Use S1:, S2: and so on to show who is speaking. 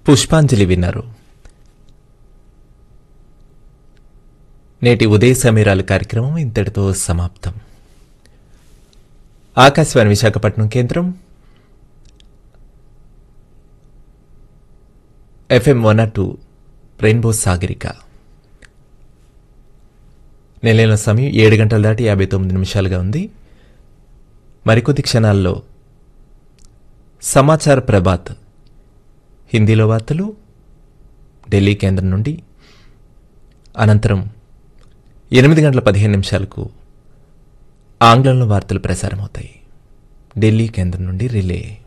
S1: పుష్పాంజలి విన్నారు నేటి ఉదయ సమీరాలు కార్యక్రమం ఇంతటితో సమాప్తం ఆకాశవాణి విశాఖపట్నం కేంద్రం FM one R two rainbow Sagarika నెలైన సమయం ఏడు గంటల దాటి యాభై తొమ్మిది నిమిషాలుగా ఉంది మరికొద్ది క్షణాల్లో సమాచార ప్రభాత్ హిందీలో వార్తలు ఢిల్లీ కేంద్రం నుండి అనంతరం ఎనిమిది గంటల పదిహేను నిమిషాలకు ఆంగ్లంలో వార్తలు ప్రసారమవుతాయి ఢిల్లీ కేంద్రం నుండి రిలే